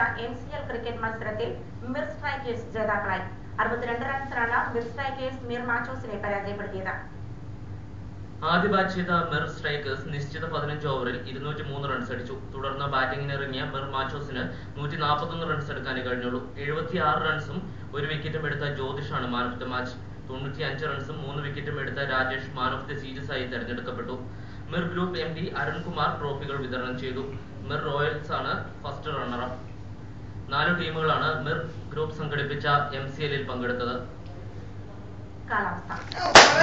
M C L cricket മത്സരത്തിൽ Mir strikers ജേതാക്കളായി അറുപത്തിരണ്ട് റൺസിനാണ് മിർ സ്ട്രൈക്കേഴ്സ് മിർ മാച്ചോസിനെ പരാജയപ്പെടുത്തിയത് ആദ്യ ബാറ്റ് ചെയ്ത മിർ സ്ട്രൈക്കേഴ്സ് നിശ്ചിത പതിനഞ്ച് ഓവറിൽ ഇരുന്നൂറ്റി മൂന്ന് റൺസ് അടിച്ചു തുടർന്ന് ബാറ്റിംഗിന് ഇറങ്ങിയ മിർ മാച്ചോസിന് നൂറ്റി നാൽപ്പത്തൊന്ന് റൺസ് എടുക്കാനേ കഴിഞ്ഞുള്ളൂ എഴുപത്തി ആറ് റൺസും ഒരു വിക്കറ്റും എടുത്ത ജ്യോതിഷാണ് മാൻ ഓഫ് ദി മാച്ച് തൊണ്ണൂറ്റി അഞ്ച് റൺസും മൂന്ന് വിക്കറ്റും എടുത്ത Rajesh man of the series ആയി തെരഞ്ഞെടുക്കപ്പെട്ടു Mir group M D Arunkumar ട്രോഫികൾ വിതരണം ചെയ്തു മിർ റോയൽസ് ആണ് ഫസ്റ്റ് റണ്ണറപ്പ് നാല് ടീമുകളാണ് മിർ ഗ്രൂപ്പ് സംഘടിപ്പിച്ച എം സി എല്ലിൽ പങ്കെടുത്തത് കാലാവസ്ഥ